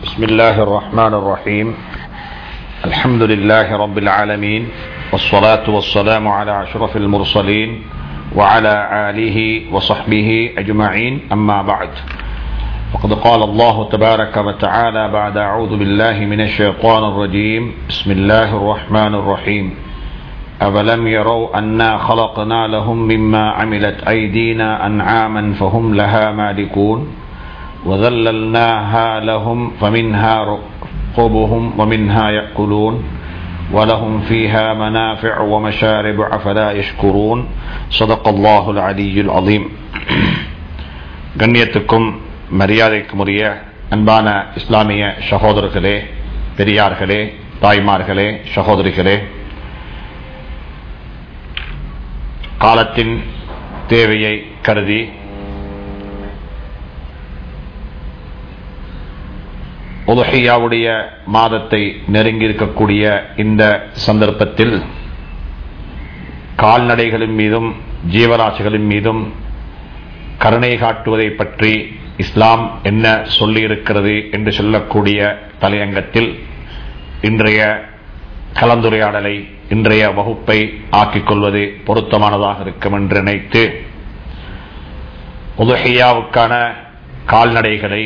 بسم الله الرحمن الرحيم الحمد لله رب العالمين والصلاة والسلام على أشرف المرسلين وعلى آله وصحبه أجمعين أما بعد وقد قال الله تبارك وتعالى بعد أعوذ بالله من الشيطان الرجيم بسم الله الرحمن الرحيم أولم يروا أنا خلقنا لهم مما عملت أيدينا أنعاما فهم لها مالكون وذللناها لهم فمنها رقبهم ومنها يأكلون ولهم فيها منافع ومشارب أفلا يشكرون صدق الله العلي العظيم கண்ணியத்துக்கும் மரியாதைக்கும் உரிய அன்பான இஸ்லாமிய சகோதரர்களே பெரியார்களே தாய்மார்களே சகோதரிகளே காலத்தின் தேவையை கருதி உலகையாவுடைய மாதத்தை நெருங்கி இருக்கக்கூடிய இந்த சந்தர்ப்பத்தில் கால்நடைகளின் மீதும் ஜீவராசிகளின் மீதும் கருணை காட்டுவதை பற்றி இஸ்லாம் என்ன சொல்லியிருக்கிறது என்று சொல்லக்கூடிய தலையங்கத்தில் இன்றைய கலந்துரையாடலை இன்றைய வகுப்பை ஆக்கிக் கொள்வது பொருத்தமானதாக இருக்கும் என்று நினைத்து உலகையாவுக்கான கால்நடைகளை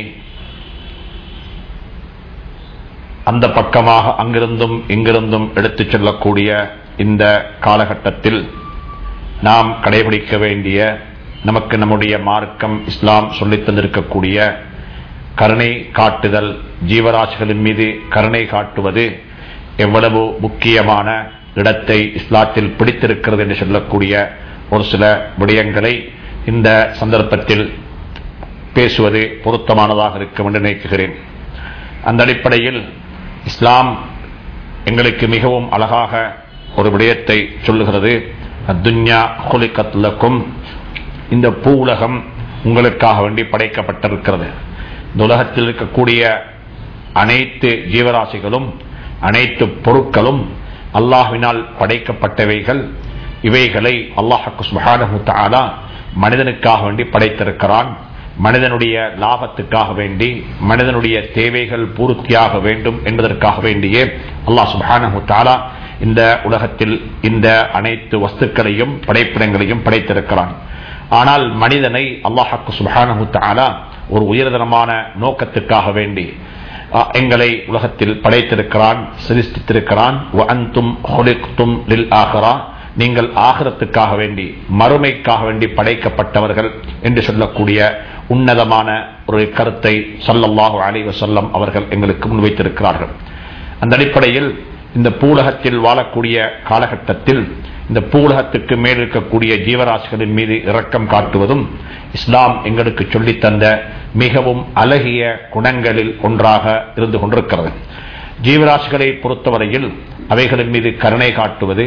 அந்த பக்கமாக அங்கிருந்தும் இங்கிருந்தும் எடுத்துச் செல்லக்கூடிய இந்த காலகட்டத்தில் நாம் கடைபிடிக்க வேண்டிய நமக்கு நம்முடைய மார்க்கம் இஸ்லாம் சொல்லித் தந்திருக்கக்கூடிய கருணை காட்டுதல் ஜீவராசிகளின் மீது கருணை காட்டுவது எவ்வளவு முக்கியமான இடத்தை இஸ்லாத்தில் பிடித்திருக்கிறது என்று சொல்லக்கூடிய ஒரு சில விடயங்களை இந்த சந்தர்ப்பத்தில் பேசுவது பொருத்தமானதாக இருக்கும் என்று நினைக்கிறேன் அந்த அடிப்படையில் இஸ்லாம் எங்களுக்கு மிகவும் அழகாக ஒரு விடயத்தை சொல்லுகிறது அத்துன்யா ஹொலிகத்லக்கும் இந்த பூ உலகம் உங்களுக்காக வேண்டி படைக்கப்பட்டிருக்கிறது இந்த உலகத்தில் இருக்கக்கூடிய அனைத்து ஜீவராசிகளும் அனைத்து பொருட்களும் அல்லாஹினால் படைக்கப்பட்டவைகள் இவைகளை அல்லாஹு சுபானு தாலா மனிதனுக்காக வேண்டி படைத்திருக்கிறான் மனிதனுடைய லாபத்துக்காக வேண்டி மனிதனுடைய தேவைகள் பூர்த்தியாக வேண்டும் என்பதற்காக வேண்டியே அல்லாஹ் சுபானு தாலா இந்த உலகத்தில் இந்த அனைத்து வஸ்துக்களையும் படைப்பிடங்களையும் படைத்திருக்கிறான் ஆனால் மனிதனை அல்லாஹாக்கு சுபானு தாலா ஒரு உயர்தரமான நோக்கத்துக்காக வேண்டி எங்களை உலகத்தில் படைத்திருக்கிறான் சிருஷ்டித்திருக்கிறான் நீங்கள் ஆகரத்துக்காக வேண்டி மறுமைக்காக வேண்டி படைக்கப்பட்டவர்கள் என்று சொல்லக்கூடிய உன்னதமான ஒரு கருத்தை சல்லல்லாஹு அலைவ சொல்லம் அவர்கள் எங்களுக்கு முன்வைத்திருக்கிறார்கள் அந்த அடிப்படையில் இந்த பூலகத்தில் வாழக்கூடிய காலகட்டத்தில் இந்த பூலகத்துக்கு மேல் இருக்கக்கூடிய ஜீவராசிகளின் மீது இரக்கம் காட்டுவதும் இஸ்லாம் எங்களுக்கு சொல்லித் தந்த மிகவும் அழகிய குணங்களில் ஒன்றாக இருந்து கொண்டிருக்கிறது ஜீவராசிகளை பொறுத்தவரையில் அவைகளின் மீது கருணை காட்டுவது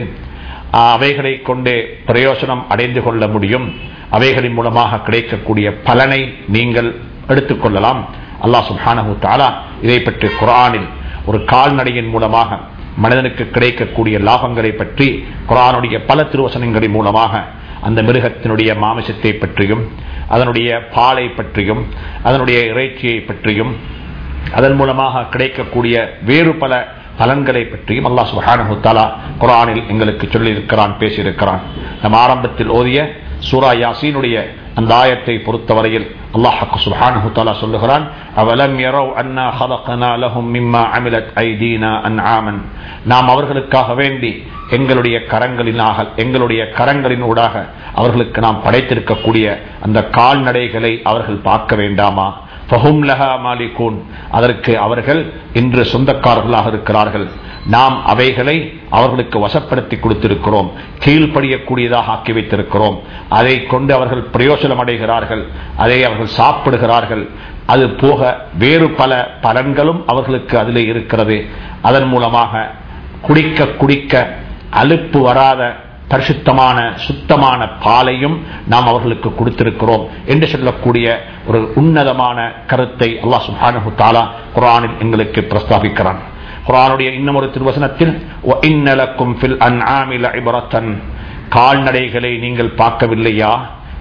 அவைகளை கொண்டு பிரயோஜனம் அடைந்து கொள்ள முடியும் அவைகளின் மூலமாக கிடைக்கக்கூடிய பலனை நீங்கள் எடுத்துக்கொள்ளலாம் அல்லா சுபானு தாலா இதை பற்றி குரானில் ஒரு கால்நடையின் மூலமாக மனிதனுக்கு கிடைக்கக்கூடிய லாபங்களை பற்றி குரானுடைய பல திருவசனங்களின் மூலமாக அந்த மிருகத்தினுடைய மாமிசத்தை பற்றியும் அதனுடைய பாலை பற்றியும் அதனுடைய இறைச்சியை பற்றியும் அதன் மூலமாக கிடைக்கக்கூடிய வேறு பல பலன்களை பற்றியும் அல்லா சுஹானு தாலா குரானில் எங்களுக்கு சொல்லியிருக்கிறான் பேசியிருக்கிறான் நம் ஆரம்பத்தில் ஓதிய சூரா யாசீனுடைய அந்த ஆயத்தை பொறுத்தவரையில் அல்லாஹு சுப்ஹானஹு தஆலா சொல்லுகிறான் அவலம் யரவ் அன்னா خلقنا لهم مما عملت ايدينا انعاما நாம் அவர்களுக்காக வேண்டி எங்களுடைய கரங்களினாக எங்களுடைய கரங்களின் ஊடாக அவர்களுக்கு நாம் படைத்திருக்கக்கூடிய அந்த கால்நடைகளை அவர்கள் பார்க்க வேண்டாமா ஃபஹும் லஹா மாலிகூன் அதற்கு அவர்கள் இன்று சொந்தக்காரர்களாக இருக்கிறார்கள் நாம் அவைகளை அவர்களுக்கு வசப்படுத்தி கொடுத்திருக்கிறோம் கீழ்ப்படியக்கூடியதாக ஆக்கி வைத்திருக்கிறோம் அதை கொண்டு அவர்கள் பிரயோஜனம் அடைகிறார்கள் அதை அவர்கள் சாப்பிடுகிறார்கள் அது போக வேறு பல பலன்களும் அவர்களுக்கு அதிலே இருக்கிறது அதன் மூலமாக குடிக்க குடிக்க அலுப்பு வராத பரிசுத்தமான சுத்தமான பாலையும் நாம் அவர்களுக்கு கொடுத்திருக்கிறோம் என்று சொல்லக்கூடிய ஒரு உன்னதமான கருத்தை அல்லாஹ் சுபானு தாலா குரானில் எங்களுக்கு பிரஸ்தாபிக்கிறான் குரானுடைய இன்னும் ஒரு திருவசனத்தில் கால்நடைகளை நீங்கள் பார்க்கவில்லையா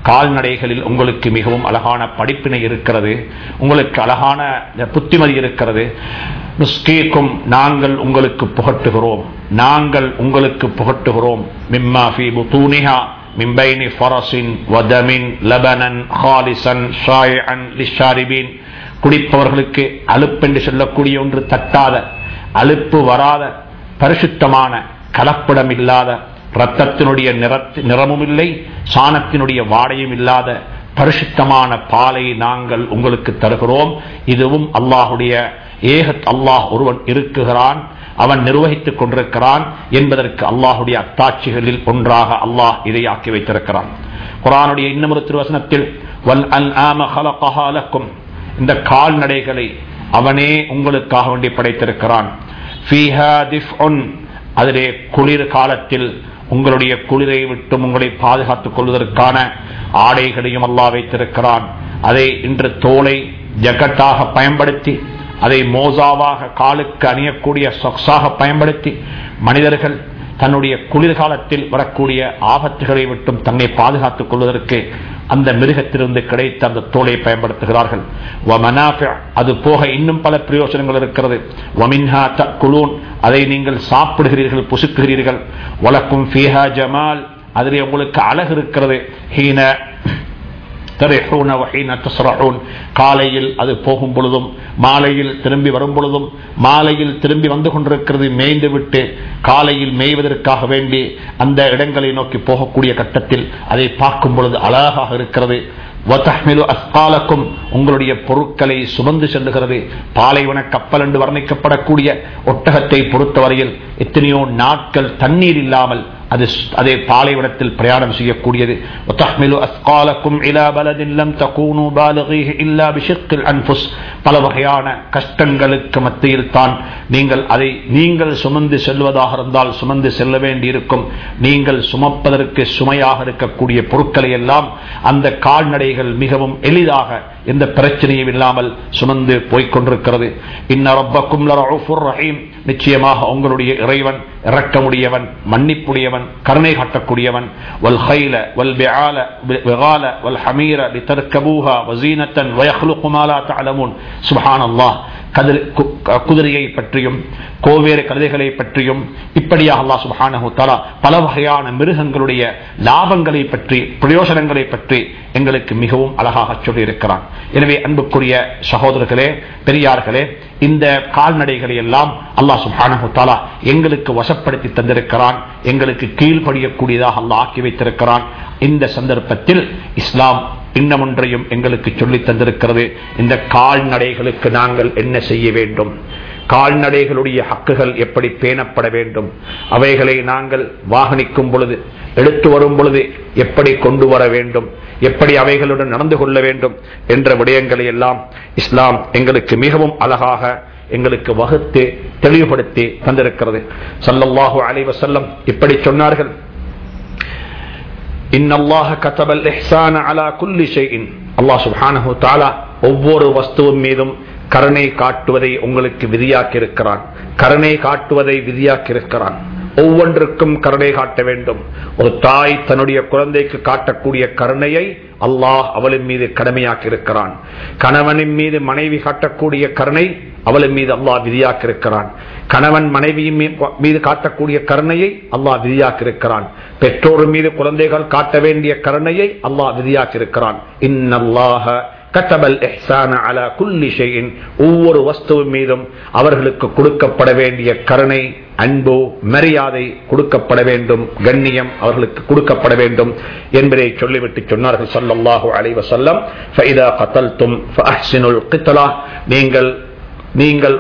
கால்நடைகளில் உங்களுக்கு மிகவும் அழகான படிப்பினை இருக்கிறது உங்களுக்கு அழகான புத்திமதி இருக்கிறது நுஸ்கீக்கும் நாங்கள் உங்களுக்கு புகட்டுகிறோம் நாங்கள் உங்களுக்கு புகட்டுகிறோம் மிம்மா ஃபி புதூனிஹா من بين فرس ودم لبنا خالصا شائعا للشاربين குடிப்பவர்களுக்கு அலுப்பென்று சொல்லக்கூடிய ஒன்று தட்டாத அலுப்பு வராத பரிசுத்தமான கலப்படம் இல்லாத ரத்தத்தினுடைய நிறமும் இல்லை சாணத்தினுடைய வாடையும் இல்லாத பரிசுத்தமான பாலை நாங்கள் உங்களுக்கு தருகிறோம் இதுவும் அல்லாஹுடைய ஏக அல்லாஹ் ஒருவன் இருக்குகிறான் அவன் நிர்வகித்துக் கொண்டிருக்கிறான் என்பதற்கு அல்லாஹுடைய அத்தாட்சிகளில் ஒன்றாக அல்லாஹ் இதை ஆக்கி வைத்திருக்கிறான் குரானுடைய இன்னமொரு திருவசனத்தில் இந்த கால்நடைகளை அவனே உங்களுக்காக வேண்டி படைத்திருக்கிறான் அதிலே குளிர் காலத்தில் உங்களுடைய குளிரை விட்டும் உங்களை பாதுகாத்துக் கொள்வதற்கான ஆடைகளையும் அல்லா வைத்திருக்கிறான் அதை இன்று தோலை ஜகட்டாக பயன்படுத்தி அதை மோசாவாக காலுக்கு அணியக்கூடிய சொக்ஸாக பயன்படுத்தி மனிதர்கள் தன்னுடைய குளிர்காலத்தில் வரக்கூடிய ஆபத்துகளை விட்டும் தன்னை பாதுகாத்துக் கொள்வதற்கு அந்த மிருகத்திலிருந்து கிடைத்த அந்த தோலை பயன்படுத்துகிறார்கள் அது போக இன்னும் பல பிரயோஜனங்கள் இருக்கிறது அதை நீங்கள் சாப்பிடுகிறீர்கள் புசுக்குகிறீர்கள் வழக்கும் ஜமால் அதிலே உங்களுக்கு அழகு இருக்கிறது ஹீன காலையில் அது போகும் பொழுதும் மாலையில் திரும்பி வரும் பொழுதும் மாலையில் திரும்பி வந்து கொண்டிருக்கிறது மேய்ந்து விட்டு காலையில் மேய்வதற்காக வேண்டி அந்த இடங்களை நோக்கி போகக்கூடிய கட்டத்தில் அதை பார்க்கும் பொழுது அழகாக இருக்கிறது அஸ்காலக்கும் உங்களுடைய பொருட்களை சுமந்து செல்லுகிறது பாலைவன கப்பல் என்று வர்ணிக்கப்படக்கூடிய ஒட்டகத்தை பொறுத்தவரையில் எத்தனையோ நாட்கள் தண்ணீர் இல்லாமல் அது அதே பாலைவனத்தில் பிரயாணம் செய்யக்கூடியது பல வகையான கஷ்டங்களுக்கு மத்தியில் தான் நீங்கள் அதை நீங்கள் சுமந்து செல்வதாக இருந்தால் சுமந்து செல்ல வேண்டியிருக்கும் நீங்கள் சுமப்பதற்கு சுமையாக இருக்கக்கூடிய பொருட்களை எல்லாம் அந்த கால்நடைகள் மிகவும் எளிதாக எந்த பிரச்சனையும் இல்லாமல் சுமந்து போய்கொண்டிருக்கிறது இன்னரப்பக்கும் ரஹீம் நிச்சயமாக உங்களுடைய இறைவன் இறக்கமுடையவன் மன்னிப்புடையவன் கருணை காட்டக்கூடியவன் வல் ஹைல வல் பிஆல விகால வல் ஹமீர லிதர்கபூஹா வஸீனத்தன் வயஹ்லுகு மா லா தஅலமூன் சுப்ஹானல்லாஹ் குதிரையை பற்றியும் கோவேறு கழுதைகளை பற்றியும் இப்படியாக அல்லா சுபானு தாலா பல வகையான மிருகங்களுடைய லாபங்களை பற்றி பிரயோஜனங்களை பற்றி எங்களுக்கு மிகவும் அழகாக சொல்லியிருக்கிறான் எனவே அன்புக்குரிய சகோதரர்களே பெரியார்களே இந்த கால்நடைகளை எல்லாம் அல்லா சுபானு தாலா எங்களுக்கு வசப்படுத்தி தந்திருக்கிறான் எங்களுக்கு கீழ்படியக்கூடியதாக அல்லா ஆக்கி வைத்திருக்கிறான் இந்த சந்தர்ப்பத்தில் இஸ்லாம் இன்னும் ஒன்றையும் எங்களுக்கு சொல்லி தந்திருக்கிறது இந்த கால்நடைகளுக்கு நாங்கள் என்ன செய்ய வேண்டும் கால்நடைகளுடைய ஹக்குகள் எப்படி பேணப்பட வேண்டும் அவைகளை நாங்கள் வாகனிக்கும் பொழுது எடுத்து வரும் பொழுது எப்படி கொண்டு வர வேண்டும் எப்படி அவைகளுடன் நடந்து கொள்ள வேண்டும் என்ற விடயங்களை எல்லாம் இஸ்லாம் எங்களுக்கு மிகவும் அழகாக எங்களுக்கு வகுத்து தெளிவுபடுத்தி தந்திருக்கிறது சல்லல்லாஹு அலைவசல்லம் இப்படி சொன்னார்கள் ஒவ்வொரு வஸ்துவின் மீதும் கருணை காட்டுவதை உங்களுக்கு விதியாக்கி இருக்கிறான் கருணை காட்டுவதை விதியாக்கி இருக்கிறான் ஒவ்வொன்றுக்கும் கருணை காட்ட வேண்டும் ஒரு தாய் தன்னுடைய குழந்தைக்கு காட்டக்கூடிய கருணையை அல்லாஹ் அவளின் மீது கடமையாக்கி இருக்கிறான் கணவனின் மீது மனைவி காட்டக்கூடிய கருணை அவளின் மீது அல்லாஹ் விதியாக்கி இருக்கிறான் கணவன் மனைவியின் மீது காட்டக்கூடிய கருணையை அல்லாஹ் விதியாக்கி இருக்கிறான் பெற்றோர் மீது குழந்தைகள் காட்ட வேண்டிய கருணையை அல்லாஹ் விதியாக்கி இருக்கிறான் இன்னல்லாஹ கத்தபல் எஹ்சான அலா குல்லி ஷையின் ஒவ்வொரு வஸ்துவின் மீதும் அவர்களுக்கு கொடுக்கப்பட வேண்டிய கருணை அன்பு மரியாதை கொடுக்கப்பட வேண்டும் கண்ணியம் அவர்களுக்கு கொடுக்கப்பட வேண்டும் என்பதை சொல்லிவிட்டு சொன்னார்கள் சல்லல்லாஹு அலைவ சொல்லம் நீங்கள் நீங்கள்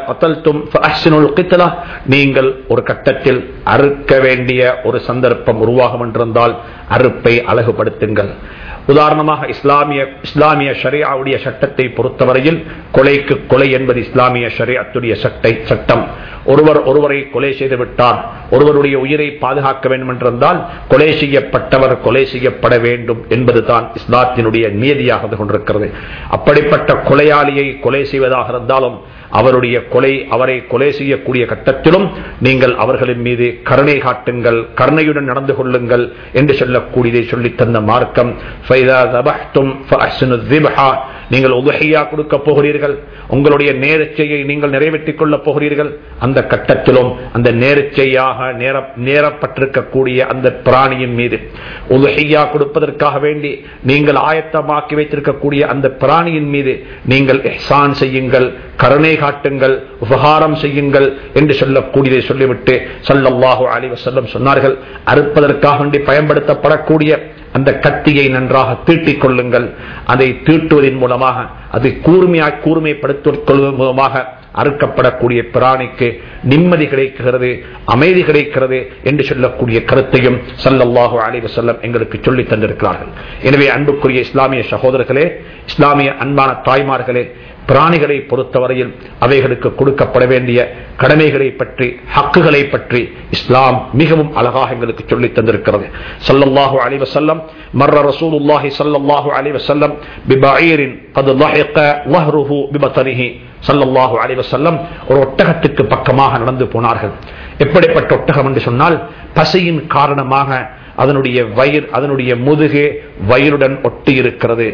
நீங்கள் ஒரு கட்டத்தில் அறுக்க வேண்டிய ஒரு சந்தர்ப்பம் உருவாகும் என்றிருந்தால் அறுப்பை அழகுபடுத்துங்கள் உதாரணமாக இஸ்லாமிய இஸ்லாமிய ஷரியாவுடைய சட்டத்தை பொறுத்தவரையில் கொலைக்கு கொலை என்பது இஸ்லாமிய ஷரியாத்துடைய சட்டை சட்டம் ஒருவர் ஒருவரை கொலை செய்து விட்டார் ஒருவருடைய உயிரை பாதுகாக்க வேண்டும் என்றிருந்தால் கொலை செய்யப்பட்டவர் கொலை செய்யப்பட வேண்டும் என்பதுதான் இஸ்லாத்தினுடைய நியதியாக கொண்டிருக்கிறது அப்படிப்பட்ட கொலையாளியை கொலை செய்வதாக இருந்தாலும் அவருடைய கொலை அவரை கொலை செய்யக்கூடிய கட்டத்திலும் நீங்கள் அவர்களின் மீது கருணை காட்டுங்கள் கருணையுடன் நடந்து கொள்ளுங்கள் என்று சொல்லக்கூடியதை சொல்லித் தந்த மார்க்கம் فَإِذَا ذَبَحْتُمْ فَأَحْسِنُوا الذِّبْحَ நீங்கள் உதகையா கொடுக்க போகிறீர்கள் உங்களுடைய நேரச்சையை நீங்கள் நிறைவேற்றிக் கொள்ளப் போகிறீர்கள் அந்த கட்டத்திலும் அந்த நேரச்சையாக நேர நேரப்பட்டிருக்கக்கூடிய அந்த பிராணியின் மீது உதகையா கொடுப்பதற்காக வேண்டி நீங்கள் ஆயத்தமாக்கி வைத்திருக்கக்கூடிய அந்த பிராணியின் மீது நீங்கள் இஹ்சான் செய்யுங்கள் கருணை காட்டுங்கள் உபகாரம் செய்யுங்கள் என்று சொல்லக்கூடியதை சொல்லிவிட்டு சல்லல்லாஹு அலைஹி வஸல்லம் சொன்னார்கள் அறுப்பதற்காக வேண்டி பயன்படுத்தப்படக்கூடிய அந்த கத்தியை நன்றாக தீட்டிக் கொள்ளுங்கள் அதை தீட்டுவதன் மூலமாக அதை கூர்மையாய் கூர்மைப்படுத்திக் கொள்வதன் மூலமாக அறுக்கப்படக்கூடிய பிராணிக்கு நிம்மதி கிடைக்கிறது அமைதி கிடைக்கிறது என்று சொல்லக்கூடிய கருத்தையும் சல்லல்லாஹு அலைஹி வஸல்லம் எங்களுக்கு சொல்லி தந்திருக்கிறார்கள் எனவே அன்புக்குரிய இஸ்லாமிய சகோதரர்களே இஸ்லாமிய அன்பான தாய்மார்களே பிராணிகளை பொறுத்தவரையில் அவைகளுக்கு கொடுக்கப்பட வேண்டிய கடமைகளை பற்றி ஹக்குகளை பற்றி இஸ்லாம் மிகவும் அழகாக எங்களுக்கு சொல்லி தந்திருக்கிறது சல்லல்லாஹு அலைஹி வஸல்லம் மர்ர ரசூலுல்லாஹி ஸல்லல்லாஹு அலைஹி வஸல்லம் பிபஈரின் قد ضحك ظهره ببطنه சல்லல்லாஹு அலைஹி வஸல்லம் ஒரு ஒட்டகத்துக்கு பக்கமாக நடந்து போனார்கள் எப்படிப்பட்ட ஒட்டகம் என்று சொன்னால் பசியின் காரணமாக அதனுடைய வயிறு அதனுடைய முதுகு வயிறுடன் ஒட்டி இருக்கிறது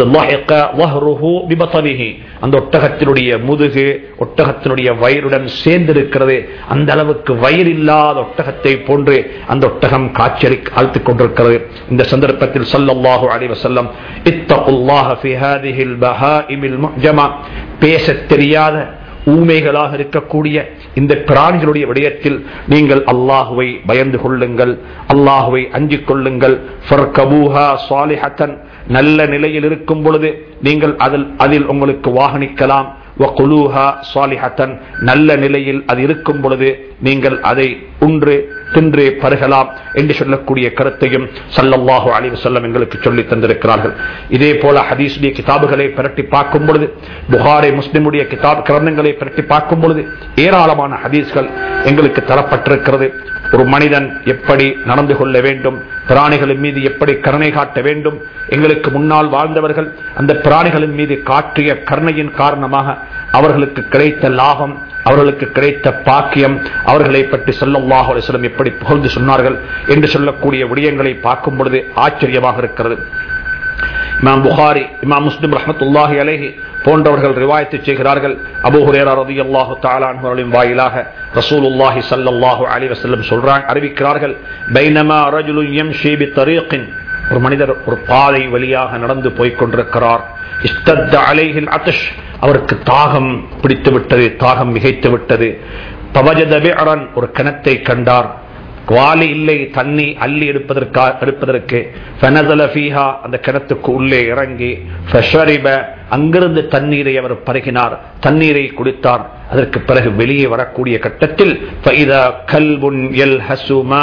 அந்த ஒட்டகத்தினுடைய முதுகு ஒட்டகத்தினுடைய வயிறுடன் சேர்ந்திருக்கிறது அந்த அளவுக்கு வயிறு இல்லாத ஒட்டகத்தை போன்று அந்த ஒட்டகம் காய்ச்சலி அழுத்திக் கொண்டிருக்கிறது இந்த சந்தர்ப்பத்தில் சல்லல்லாஹு அலைஹி வஸல்லம் இத்தகுல்லாஹ ஃபி ஹாதிஹில் பஹாயிமில் முஜமா பேச தெரியாத ஊமைகளாக இருக்கக்கூடிய இந்த பிராணிகளுடைய விடயத்தில் நீங்கள் அல்லாஹுவை பயந்து கொள்ளுங்கள் அல்லாஹுவை அஞ்சிக் கொள்ளுங்கள் நல்ல நிலையில் இருக்கும் பொழுது நீங்கள் அதில் அதில் உங்களுக்கு வாகனிக்கலாம் நல்ல நிலையில் அது இருக்கும் பொழுது நீங்கள் அதை உன்று தின்று பருகலாம் என்று சொல்லக்கூடிய கருத்தையும் சல்லல்லாஹு அலைஹி வஸல்லம் எங்களுக்கு சொல்லி தந்திருக்கிறார்கள் இதே போல ஹதீசுடைய கிதாபுகளை பிரட்டி பார்க்கும் பொழுது புகாரை முஸ்லிமுடைய கிதாப் கிரந்தங்களை பிரட்டி பார்க்கும் பொழுது ஏராளமான ஹதீஸ்கள் எங்களுக்கு தரப்பட்டிருக்கிறது ஒரு மனிதன் எப்படி நடந்து கொள்ள வேண்டும் பிராணிகளின் மீது எப்படி கருணை காட்ட வேண்டும் எங்களுக்கு முன்னால் வாழ்ந்தவர்கள் அந்த பிராணிகளின் மீது காட்டிய கருணையின் காரணமாக அவர்களுக்கு கிடைத்த லாபம் அவர்களுக்கு கிடைத்த பாக்கியம் அவர்களை பற்றி சொல்லல்லாஹு அலிஸ்லம் எப்படி புகழ்ந்து சொன்னார்கள் என்று சொல்லக்கூடிய விடயங்களை பார்க்கும் பொழுது ஆச்சரியமாக இருக்கிறது இமாம் புகாரி இமாம் முஸ்லிம் ரஹமத்துல்லாஹி அலேஹி போன்றவர்கள் ரிவாயத்து செய்கிறார்கள் அபூஹுரேரா ரலியல்லாஹு தஆலா அன்ஹுவின் வாயிலாக ரசூலுல்லாஹி ஸல்லல்லாஹு அலைஹி வஸல்லம் சொல்றாங்க அறிவிக்கிறார்கள் பைனமா ரஜுலுன் யம்ஷி பித்தரீகின் ஒரு மனிதர் ஒரு பாதை வழியாக நடந்து போய் கொண்டிருக்கிறார் இஸ்தத்த அலைஹில் அத்ஷ் அவருக்கு தாகம் பிடித்து விட்டது தாகம் மிகைத்து விட்டது பவஜத பிஅரன் ஒரு கிணத்தை கண்டார் குவாலி இல்லை தண்ணி அள்ளி எடுப்பதற்கா எடுப்பதற்கு ஃபனதல ஃபீஹா அந்த கிணத்துக்கு உள்ளே இறங்கி ஃபஷரிப அங்கிருந்து தண்ணீரை அவர் பருகினார் தண்ணீரை குடித்தார் அதற்கு பிறகு வெளியே வரக்கூடிய கட்டத்தில் ஃபைதா கல்புன் எல் ஹசுமா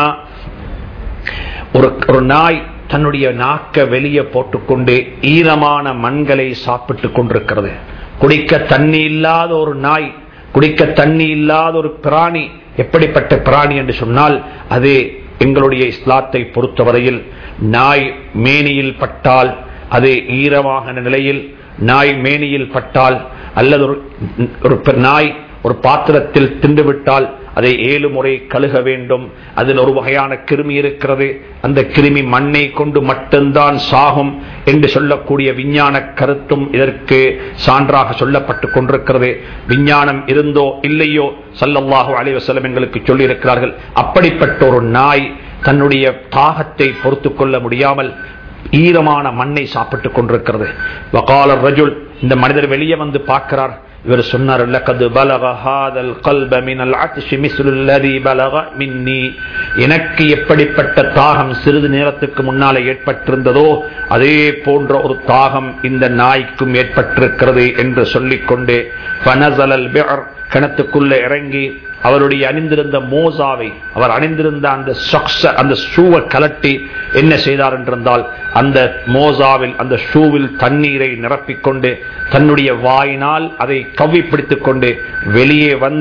ஒரு ஒரு நாய் தன்னுடைய நாக்க வெளியே போட்டுக்கொண்டு ஈரமான மண்களை சாப்பிட்டுக் கொண்டிருக்கிறது குடிக்க தண்ணி இல்லாத ஒரு நாய் குடிக்க தண்ணி இல்லாத ஒரு பிராணி எப்படிப்பட்ட பிராணி என்று சொன்னால் அது எங்களுடைய இஸ்லாத்தை பொறுத்தவரையில் நாய் மேனியில் பட்டால் அது ஈரமான நிலையில் நாய் மேனியில் பட்டால் அல்லது ஒரு ஒரு நாய் ஒரு பாத்திரத்தில் தின்றுவிட்டால் அதை ஏழு முறை கழுக வேண்டும் அதில் ஒரு வகையான கிருமி இருக்கிறது அந்த கிருமி மண்ணை கொண்டு மட்டும்தான் சாகும் என்று சொல்லக்கூடிய விஞ்ஞான கருத்தும் இதற்கு சான்றாக சொல்லப்பட்டு கொண்டிருக்கிறது விஞ்ஞானம் இருந்தோ இல்லையோ சல்லல்லாஹு அலைவசலம் எங்களுக்கு சொல்லியிருக்கிறார்கள் அப்படிப்பட்ட ஒரு நாய் தன்னுடைய தாகத்தை பொறுத்து கொள்ள முடியாமல் ஈரமான மண்ணை சாப்பிட்டுக் கொண்டிருக்கிறது வகாலர் ரஜுல் இந்த மனிதர் வெளியே வந்து பார்க்கிறார் இவர் சொன்னார் லக்கது பலக ஹாதல் கல்ப மினல் அத்ஷி மிஸ்லுல்லதி பலக மின்னி எனக்கு எப்படிப்பட்ட தாகம் சிறிது நேரத்துக்கு முன்னாலே ஏற்பட்டிருந்ததோ அதே போன்ற ஒரு தாகம் இந்த நாய்க்கும் ஏற்பட்டிருக்கிறது என்று சொல்லிக்கொண்டு பனசலல் பிஅர் கிணத்துக்குள்ள இறங்கி அவருடைய அணிந்திருந்த மோசாவை அவர் அணிந்திருந்த அந்த சொக்ஸ அந்த ஷூவை கலட்டி என்ன செய்தார் என்றிருந்தால் அந்த மோசாவில் அந்த ஷூவில் தண்ணீரை நிரப்பிக்கொண்டு தன்னுடைய வாயினால் அதை கவ்வி பிடித்துக் கொண்டு வெளியே வந்து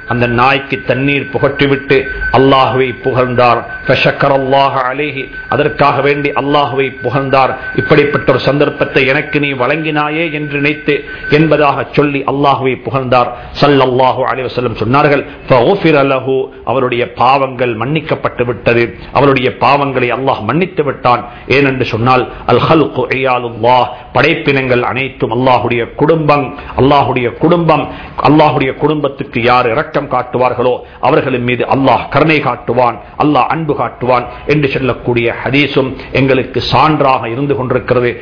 அந்த நாய்க்கு தண்ணீர் புகட்டிவிட்டு அல்லாஹுவை புகழ்ந்தார் அலேஹி அதற்காக வேண்டி அல்லாஹுவை புகழ்ந்தார் இப்படிப்பட்ட ஒரு சந்தர்ப்பத்தை எனக்கு நீ வழங்கினாயே என்று நினைத்து என்பதாக சொல்லி அல்லாஹுவை புகழ்ந்தார் சல்லல்லாஹு அலைவசல்லம் சொன்னார்கள் அவருடைய பாவங்கள் மன்னிக்கப்பட்டு விட்டது அவருடைய பாவங்களை அல்லாஹ் மன்னித்து விட்டான் ஏனென்று சொன்னால் அல் ஹல்கு படைப்பினங்கள் அனைத்தும் அல்லாஹுடைய குடும்பம் அல்லாஹுடைய குடும்பம் அல்லாஹுடைய குடும்பத்துக்கு யார் இரக்கம் காட்டுவார்களோ அவர்களின் மீது அல்லாஹ் கருணை காட்டுவான் அல்லாஹ் அன்பு காட்டுவான் என்று சொல்லக்கூடிய ஹதீஸும் எங்களுக்கு சான்றாக இருந்து கொண்டிருக்கிறது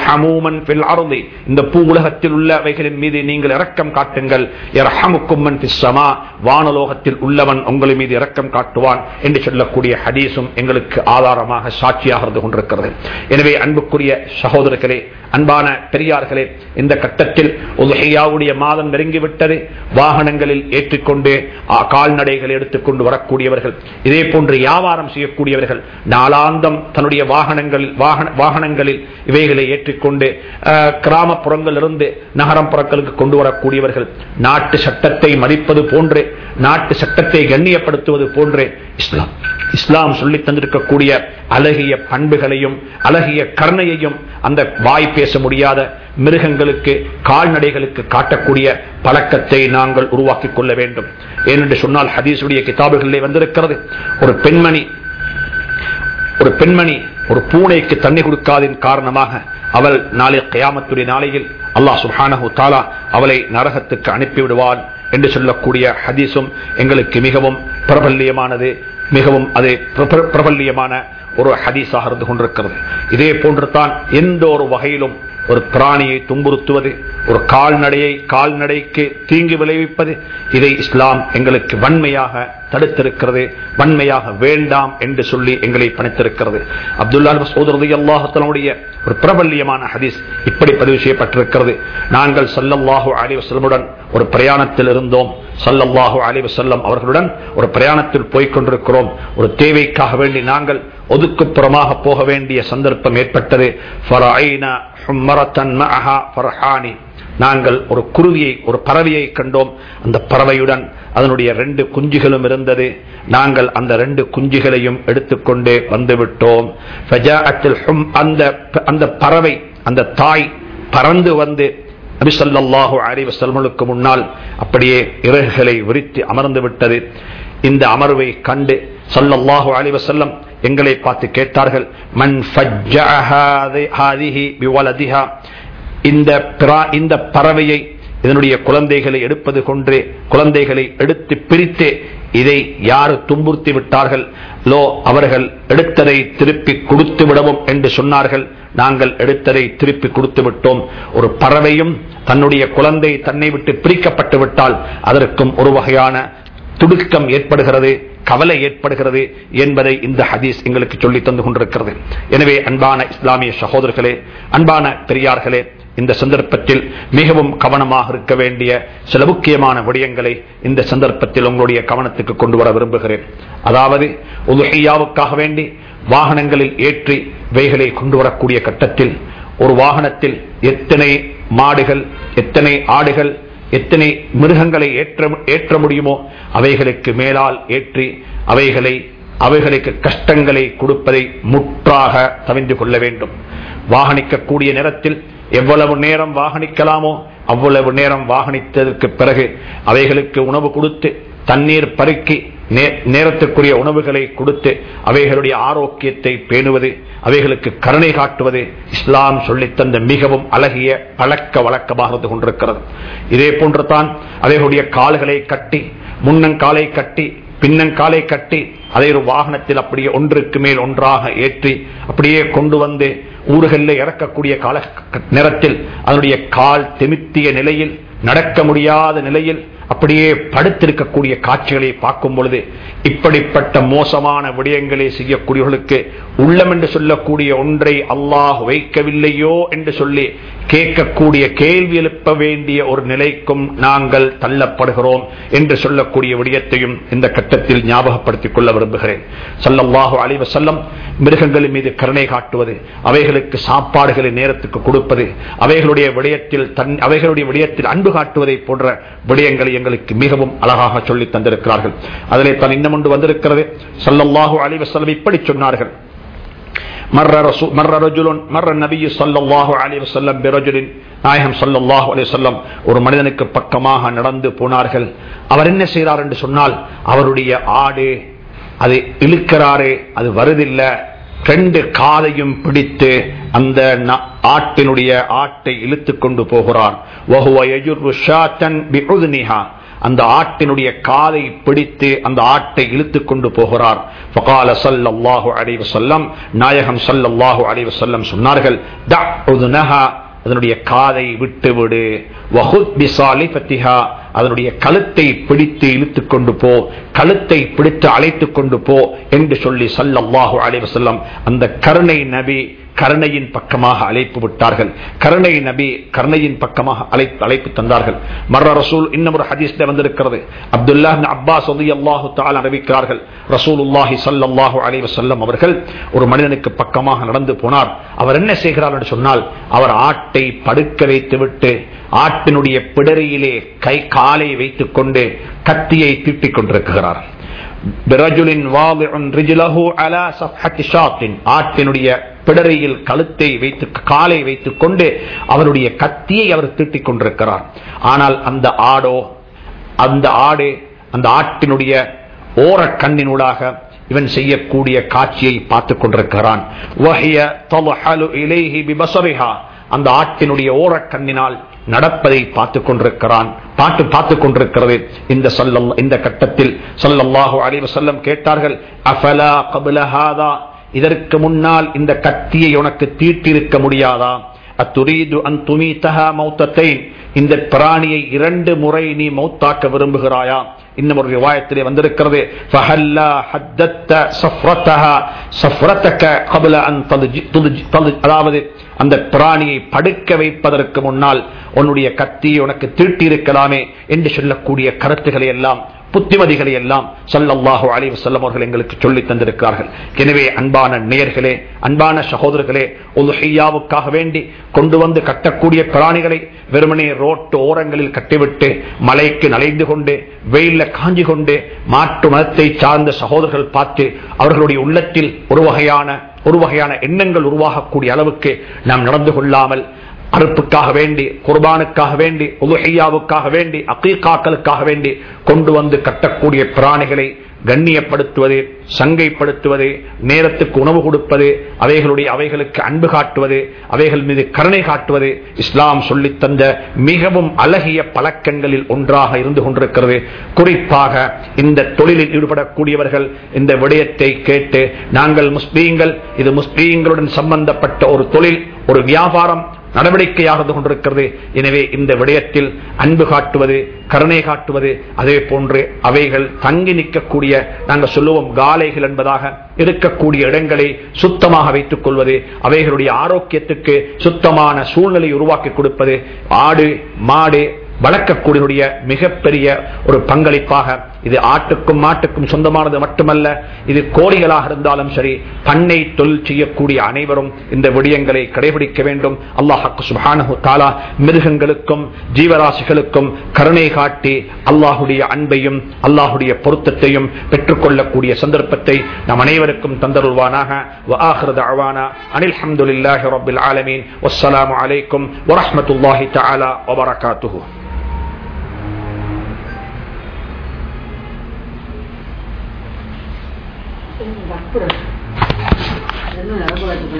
இந்த பூ உலகத்தில் உள்ளவைகளின் மீது நீங்கள் இரக்கம் காட்டுங்கள் வானலோகத்தில் உள்ளவன் உங்களின் மீது இரக்கம் காட்டுவான் என்று சொல்லக்கூடிய ஹதீஸும் எங்களுக்கு ஆதாரமாக சாட்சியாக இருந்து கொண்டிருக்கிறது எனவே அன்புக்குரிய சகோதரர்களே அன்பான பெரியார்களே இந்த கட்டத்தில் உதகையாவுடைய மாதம் நெருங்கிவிட்டது வாகனங்களில் ஏற்றிக்கொண்டு கால்நடைகளை எடுத்துக்கொண்டு வரக்கூடியவர்கள் இதே போன்று வியாபாரம் செய்யக்கூடியவர்கள் நாளாந்தம் தன்னுடைய வாகனங்களில் வாகனங்களில் இவைகளை ஏற்றிக்கொண்டு கிராமப்புறங்களிலிருந்து நகரப்புறங்களுக்கு கொண்டு வரக்கூடியவர்கள் நாட்டு சட்டத்தை மதிப்பது போன்று நாட்டு சட்டத்தை கண்ணியப்படுத்துவது போன்று இஸ்லாம் இஸ்லாம் சொல்லி தந்திருக்கக்கூடிய அழகிய பண்புகளையும் அழகிய கருணையையும் அந்த வாய் பேச முடியாத மிருகங்களுக்கு கால்நடைகளுக்கு காட்டக்கூடிய பழக்கத்தை நாங்கள் உருவாக்கிக் கொள்ள வேண்டும் ஏனென்று சொன்னால் ஹதீசுடைய கிதாபுகளிலே வந்திருக்கிறது ஒரு பெண்மணி ஒரு பெண்மணி ஒரு பூனைக்கு தண்ணி கொடுக்காதின் காரணமாக அவள் நாளை கயாமத்துடைய நாளையில் அல்லாஹ் சுஹானஹு தாலா அவளை நரகத்துக்கு அனுப்பிவிடுவான் என்று சொல்லக்கூடிய ஹதீஸும் எங்களுக்கு மிகவும் பிரபல்யமானது மிகவும் அது பிரபல்யமான ஒரு ஹதீஸாக இருந்து கொண்டிருக்கிறது இதே போன்று தான் எந்த ஒரு வகையிலும் ஒரு பிராணியை துன்புறுத்துவது ஒரு கால்நடையை கால்நடைக்கு தீங்கு விளைவிப்பது இதை இஸ்லாம் எங்களுக்கு வன்மையாக தடுத்திருக்கிறது வன்மையாக வேண்டாம் என்று சொல்லி எங்களை பணித்திருக்கிறது அப்துல்லா சோதரதி அல்லாஹத்தனுடைய ஒரு பிரபல்யமான ஹதீஸ் இப்படி பதிவு செய்யப்பட்டிருக்கிறது நாங்கள் சல்லல்லாஹு அலிவசல்லமுடன் ஒரு பிரயாணத்தில் இருந்தோம் சல்லல்லாஹு அலிவசல்லம் அவர்களுடன் ஒரு பிரயாணத்தில் போய்கொண்டிருக்கிறோம் ஒரு தேவைக்காக வேண்டி நாங்கள் ஒதுக்குப்புறமாக போக வேண்டிய சந்தர்ப்பம் ஏற்பட்டது நாங்கள் ஒரு குருவியை ஒரு பறவையை கண்டோம் அந்த பறவையுடன் அதனுடைய ரெண்டு குஞ்சுகளும் இருந்தது நாங்கள் அந்த ரெண்டு குஞ்சுகளையும் எடுத்துக்கொண்டு வந்துவிட்டோம் அந்த பறவை அந்த தாய் பறந்து வந்து நபிசல்லாஹு அலைவ செல்மலுக்கு முன்னால் அப்படியே இறகுகளை விரித்து அமர்ந்து விட்டது இந்த அமர்வை கண்டு சல்லல்லாஹு அலைவ செல்லம் எங்களை பார்த்து கேட்டார்கள் மண் இந்த பறவையை இதனுடைய குழந்தைகளை எடுப்பது கொன்றே குழந்தைகளை எடுத்து பிரித்து இதை யாரு துன்புறுத்தி விட்டார்கள் லோ அவர்கள் எடுத்ததை திருப்பி கொடுத்து விடவும் என்று சொன்னார்கள் நாங்கள் எடுத்ததை திருப்பி கொடுத்து விட்டோம் ஒரு பறவையும் தன்னுடைய குழந்தை தன்னை விட்டு பிரிக்கப்பட்டு விட்டால் அதற்கும் ஒரு வகையான துடுக்கம் ஏற்படுகிறது கவலை ஏற்படுகிறது என்பதை இந்த ஹதீஸ் எங்களுக்கு சொல்லி தந்து கொண்டிருக்கிறது எனவே அன்பான இஸ்லாமிய சகோதரர்களே அன்பான பெரியார்களே இந்த சந்தர்ப்பத்தில் மிகவும் கவனமாக இருக்க வேண்டிய சில முக்கியமான விடயங்களை இந்த சந்தர்ப்பத்தில் உங்களுடைய கவனத்துக்கு கொண்டு வர விரும்புகிறேன் அதாவது உதுஹையாவுக்காக வேண்டி வாகனங்களில் ஏற்றி வைகளை கொண்டு வரக்கூடிய கட்டத்தில் ஒரு வாகனத்தில் எத்தனை மாடுகள் எத்தனை ஆடுகள் எத்தனை மிருகங்களை ஏற்ற ஏற்ற முடியுமோ அவைகளுக்கு மேலால் ஏற்றி அவைகளை அவைகளுக்கு கஷ்டங்களை கொடுப்பதை முற்றாக தவிந்து கொள்ள வேண்டும் வாகனிக்கக்கூடிய நேரத்தில் எவ்வளவு நேரம் வாகனிக்கலாமோ அவ்வளவு நேரம் வாகனித்ததற்கு பிறகு அவைகளுக்கு உணவு கொடுத்து தண்ணீர் பருக்கி நேரத்துக்குரிய உணவுகளை கொடுத்து அவைகளுடைய ஆரோக்கியத்தை பேணுவது அவைகளுக்கு கருணை காட்டுவது இஸ்லாம் சொல்லித்தந்த மிகவும் அழகிய பழக்க வழக்கமாக இருந்து கொண்டிருக்கிறது இதே போன்று தான் அவைகளுடைய கால்களை கட்டி முன்னங்காலை கட்டி பின்னங்காலை கட்டி அதை ஒரு வாகனத்தில் அப்படியே ஒன்றுக்கு மேல் ஒன்றாக ஏற்றி அப்படியே கொண்டு வந்து ஊர்களில் இறக்கக்கூடிய கால நேரத்தில் அதனுடைய கால் தெமித்திய நிலையில் நடக்க முடியாத நிலையில் அப்படியே படுத்திருக்கக்கூடிய காட்சிகளை பார்க்கும் பொழுது இப்படிப்பட்ட மோசமான விடயங்களை செய்யக்கூடியவர்களுக்கு உள்ளம் என்று சொல்லக்கூடிய ஒன்றை அல்லாஹ் வைக்கவில்லையோ என்று சொல்லி கேட்கக்கூடிய கேள்வி எழுப்ப வேண்டிய ஒரு நிலைக்கும் நாங்கள் தள்ளப்படுகிறோம் என்று சொல்லக்கூடிய விடயத்தையும் இந்த கட்டத்தில் ஞாபகப்படுத்திக் கொள்ள விரும்புகிறேன் சல்லல்லாஹு அலைவ செல்லம் மிருகங்களின் மீது கருணை காட்டுவது அவைகளுக்கு சாப்பாடுகளை நேரத்துக்கு கொடுப்பது அவைகளுடைய விடயத்தில் தன் அவைகளுடைய விடயத்தில் அன்பு காட்டுவதை போன்ற விடயங்களை எங்களுக்கு மிகவும் அழகாக சொல்லி தந்திருக்கிறார்கள் அதிலே தான் இன்னும் ஒன்று வந்திருக்கிறது சல்லல்லாஹு அலைஹி வஸல்லம் இப்படி சொன்னார்கள் மர்ர ரசூ மர்ர ரஜுலுன் மர்ர நபியு ஸல்லல்லாஹு அலைஹி வஸல்லம் பிரஜுலின் நாயகம் ஸல்லல்லாஹு அலைஹி வஸல்லம் ஒரு மனிதனுக்கு பக்கமாக நடந்து போனார்கள் அவர் என்ன செய்கிறார் என்று சொன்னால் அவருடைய ஆடு அது இழுக்கிறாரே அது வருதில்லை ரெண்டு காதையும் பிடித்து அந்த ந- ஆட்டினுடைய ஆட்டை இழுத்து கொண்டு போகிறார் وَهُوَ يَجُرُّ شَاةً بِعُذْنِهَا. அந்த ஆட்டினுடைய காதை பிடித்து அந்த ஆட்டை இழுத்து கொண்டு போகிறார் فقال صلى الله عليه وسلم நாயகம் ஸல்லல்லாஹு அலைஹி வஸல்லம் சொன்னார்கள் دع أذنها. அதனுடைய காதை விட்டுவிடு வஹுத் பிசாலிஃபத்திஹா. அதனுடைய கழுத்தை பிடித்து இழுத்து கொண்டு போ கழுத்தை பிடித்து அழைத்துக் கொண்டு போ என்று சொல்லி சல்லல்லாஹு அலைஹி வஸல்லம் அந்த கருணை நபி கருணையின் பக்கமாக அழைப்பு விட்டார்கள் கருணை நபி கருணையின் பக்கமாக அழைப்பு அழைப்பு தந்தார்கள் மர்ர ரசூல் இன்னும் ஒரு ஹதீஸ்ல வந்திருக்கிறது அப்துல்லா இப்னு அப்பாஸ் ரலியல்லாஹு தஆலா அறிவிக்கிறார்கள் ரசூலுல்லாஹி ஸல்லல்லாஹு அலைஹி வஸல்லம் அவர்கள் ஒரு மனிதனுக்கு பக்கமாக நடந்து போனார் அவர் என்ன செய்கிறார் என்று சொன்னால் அவர் ஆட்டை படுக்க வைத்துவிட்டு ஆட்டினுடைய பிடரியிலே கை காலை வைத்துக் கொண்டு கத்தியை தீட்டிக் கொண்டிருக்கிறார் பிரஜுலின் வாதிஉன் ரிஜ்லஹு அலா சஃப்ஹத்தி ஷாத்தின் ஆட்டினுடைய பிடரையில் கழுத்தை வைத்து காலை வைத்துக் கொண்டு அவருடைய கத்தியை அவர் தீட்டிக் கொண்டிருக்கிறார் ஆனால் அந்த ஆடோ அந்த ஆடு அந்த ஆட்டினுடைய ஓர கண்ணினூடாக இவன் செய்யக்கூடிய காட்சியை பார்த்துக் கொண்டிருக்கிறான் வஹிய தல்ஹலு இலைஹி பிபஸரிஹா அந்த ஆட்டினுடைய ஓரக்கண்ணினால் நடப்பதை பார்த்துக் கொண்டிருக்கிறான் பாட்டு பார்த்துக் கொண்டிருக்கிறது இந்த சொல்லல் இந்த கட்டத்தில் சொல்லல்லாஹு அலைஹி வஸல்லம் கேட்டார்கள் அஃபலா கபல ஹாதா இதற்கு முன்னால் இந்த கத்தியை உனக்கு தீட்டிருக்க முடியாதா அத்துரீது அன் துமீதஹா மௌத்தத்தைன் இந்த பிராணியை இரண்டு முறை நீ மௌத்தாக்க விரும்புகிறாயா இன்னும் ஒரு ரிவாயத்திலே வந்திருக்கிறது فَهَلَّا حَدَّدْتَ صَفْرَتَهَا صَفْرَتَكَ قَبْلَ أَن تَضْجِ- تضج- تضج- அதாவது அந்த பிராணியை படுக்க வைப்பதற்கு முன்னால் உன்னுடைய கத்தியை உனக்கு தீட்டியிருக்கலாமே என்று சொல்லக்கூடிய கருத்துக்களை எல்லாம் புத்திமதிகளை எல்லாம் சல்லல்லாஹு அலைஹி வஸல்லம் அவர்கள் எங்களுக்கு சொல்லி தந்திருக்கிறார்கள் எனவே அன்பான நேயர்களே அன்பான சகோதரர்களே உலுஹியாவுக்காக வேண்டி கொண்டு வந்து கட்டக்கூடிய பிராணிகளை வெறுமனே ரோட்டு ஓரங்களில் கட்டிவிட்டு மலைக்கு நலைந்து கொண்டு வெயில்ல காஞ்சி கொண்டு மாற்று மதத்தை சார்ந்த சகோதரர்கள் பார்த்து அவர்களுடைய உள்ளத்தில் ஒரு வகையான ஒரு வகையான எண்ணங்கள் உருவாகக்கூடிய அளவுக்கு நாம் நடந்து கொள்ளாமல் அறுப்புக்காக வேண்டி குர்பானுக்காக வேண்டி உதுஹையாவுக்காக வேண்டி அக்கீக்காக்களுக்காக வேண்டி கொண்டு வந்து கட்டக்கூடிய பிராணிகளை கண்ணியப்படுத்துவது சங்கைப்படுத்துவது நேரத்துக்கு உணவு கொடுப்பது அவைகளுடைய அவைகளுக்கு அன்பு காட்டுவது அவைகள் மீது கருணை காட்டுவது இஸ்லாம் சொல்லித் தந்த மிகவும் அழகிய பழக்கங்களில் ஒன்றாக இருந்து கொண்டிருக்கிறது குறிப்பாக இந்த தொழிலில் ஈடுபடக்கூடியவர்கள் இந்த விடயத்தை கேட்டு நாங்கள் முஸ்லீம்கள் இது முஸ்லீம்களுடன் சம்பந்தப்பட்ட ஒரு தொழில் ஒரு வியாபாரம் நடவடிக்கையாக இருந்து கொண்டிருக்கிறது எனவே இந்த விடயத்தில் அன்பு காட்டுவது கருணை காட்டுவது அதே போன்று அவைகள் தங்கி நிற்கக்கூடிய நாங்கள் சொல்லுவோம் காலைகள் என்பதாக இருக்கக்கூடிய இடங்களை சுத்தமாக வைத்துக் கொள்வது அவைகளுடைய ஆரோக்கியத்துக்கு சுத்தமான சூழ்நிலை உருவாக்கி கொடுப்பது ஆடு மாடு வளர்க்கக்கூடிய மிகப்பெரிய ஒரு பங்களிப்பாக இது ஆட்டுக்கும் மாட்டுக்கும் சொந்தமானது மட்டுமல்ல இது கோழிகளாக இருந்தாலும் சரி பண்ணை தொழில் செய்யக்கூடிய அனைவரும் இந்த விடயங்களை கடைபிடிக்க வேண்டும் அல்லாஹாக்கு சுபானு தாலா மிருகங்களுக்கும் ஜீவராசிகளுக்கும் கருணை காட்டி அல்லாஹுடைய அன்பையும் அல்லாஹுடைய பொருத்தத்தையும் பெற்றுக்கொள்ளக்கூடிய சந்தர்ப்பத்தை நம் அனைவருக்கும் தந்தருள்வானாக وآخر دعوانا أن الحمد لله رب العالمين والسلام عليكم ورحمة الله تعالى وبركاته அப்புறம் என்ன நடக்கூடாது